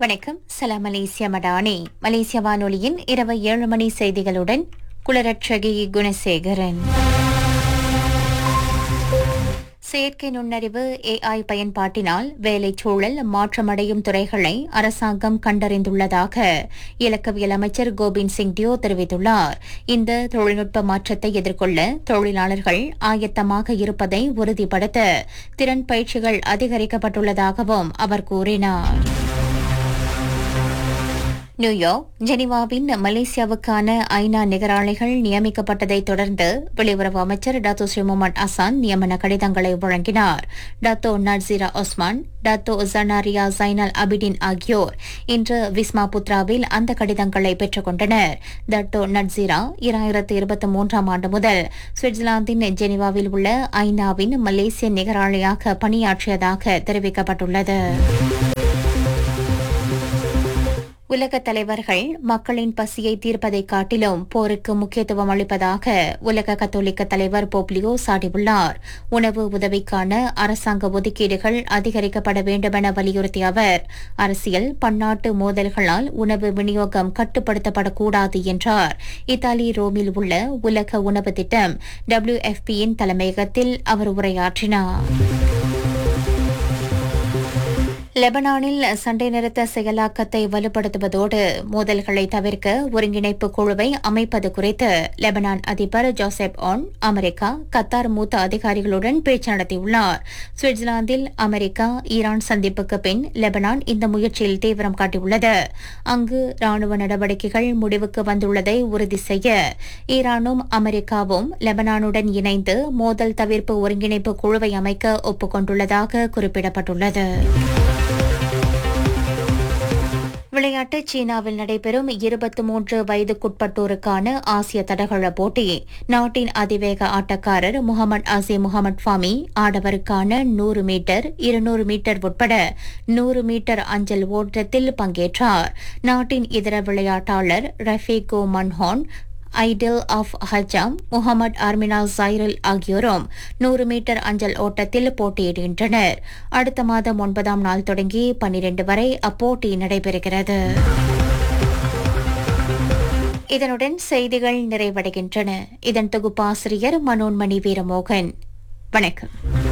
வணக்கம் சலாம் மலேசியா மடானி மலேசிய வானொலியின் இரவு ஏழு மணி செய்திகளுடன் குளரட்சகி குணசேகரன் செயற்கை நுண்ணறிவு ஏஐ பயன்பாட்டினால் வேலைச் சூழல் மாற்றமடையும் துறைகளை அரசாங்கம் கண்டறிந்துள்ளதாக இலக்கவியல் அமைச்சர் கோபிந்த் சிங் டியோ தெரிவித்துள்ளார் இந்த தொழில்நுட்ப மாற்றத்தை எதிர்கொள்ள தொழிலாளர்கள் ஆயத்தமாக இருப்பதை உறுதிப்படுத்த திறன் பயிற்சிகள் அதிகரிக்கப்பட்டுள்ளதாகவும் அவர் கூறினார் நியூயார்க் ஜெனீவாவின் மலேசியாவுக்கான ஐநா நிகராளிகள் நியமிக்கப்பட்டதை தொடர்ந்து வெளியுறவு அமைச்சர் டாத்தோ ஸ்ரீ முகமது அசான் நியமன கடிதங்களை வழங்கினார் Dato Nazira Osman Dato Zanariah Zainal Abidin ஆகியோர் இன்று விஸ்மா புத்ராவில் அந்த கடிதங்களை பெற்றுக் கொண்டனர் டாத்தோ நட்சீரா இரண்டாயிரத்து இருபத்தி மூன்றாம் ஆண்டு முதல் சுவிட்சர்லாந்தின் ஜெனீவாவில் உள்ள ஐநாவின் மலேசிய நிகராளியாக பணியாற்றியதாக தெரிவிக்கப்பட்டுள்ளது உலக தலைவர்கள் மக்களின் பசியை தீர்ப்பதை காட்டிலும் போருக்கு முக்கியத்துவம் அளிப்பதாக உலக கத்தோலிக்க தலைவர் போப்லியோ சாடியுள்ளார் உணவு உதவிக்கான அரசாங்க ஒதுக்கீடுகள் அதிகரிக்கப்பட வேண்டுமென வலியுறுத்திய அவர் அரசியல் பன்னாட்டு மோதல்களால் உணவு விநியோகம் கட்டுப்படுத்தப்படக்கூடாது என்றார் இத்தாலி ரோமில் உள்ள உலக உணவு திட்டம் டபிள்யூஎஃபியின் தலைமையகத்தில் அவர் உரையாற்றினார் லெபனானில் சண்டை நிறுத்த செயலாக்கத்தை வலுப்படுத்துவதோடு மோதல்களை தவிர்க்க ஒருங்கிணைப்பு குழுவை அமைப்பது குறித்து லெபனான் அதிபர் ஜோசப் ஆன் அமெரிக்கா கத்தார் மூத்த அதிகாரிகளுடன் பேச்சு நடத்தியுள்ளார் சுவிட்சர்லாந்தில் அமெரிக்கா ஈரான் சந்திப்புக்கு பின் லெபனான் இந்த முயற்சியில் தீவிரம் காட்டியுள்ளது அங்கு ராணுவ நடவடிக்கைகள் முடிவுக்கு வந்துள்ளதை உறுதி செய்ய ஈரானும் அமெரிக்காவும் லெபனானுடன் இணைந்து மோதல் தவிர்ப்பு ஒருங்கிணைப்பு குழுவை அமைக்க ஒப்புக்கொண்டுள்ளதாக குறிப்பிடப்பட்டுள்ளது விளையாட்டு சீனாவில் நடைபெறும் இருபத்தி மூன்று வயதுக்குட்பட்டோருக்கான ஆசிய தடகள போட்டி நாட்டின் அதிவேக ஆட்டக்காரர் முகமது அசீம் முகமது ஃபாமி ஆடவருக்கான நூறு மீட்டர் இருநூறு மீட்டர் உட்பட நூறு மீட்டர் அஞ்சல் ஓட்டத்தில் பங்கேற்றார் நாட்டின் இதர விளையாட்டாளர் ரஃபீகோ மன்ஹான் ஐடில் ஆஃப் ஹஜாம் முகமது அர்மினா ஜைரல் ஆகியோரும் நூறு மீட்டர் அஞ்சல் ஓட்டத்தில் போட்டியிடுகின்றனர் அடுத்த மாதம் ஒன்பதாம் நாள் தொடங்கி பன்னிரண்டு வரை அப்போட்டி நடைபெறுகிறது இதனுடன் செய்திகள் நிறைவடைகின்றன இதன் தொகுப்பாசிரியர் மனோன்மணி வீரமோகன் வணக்கம்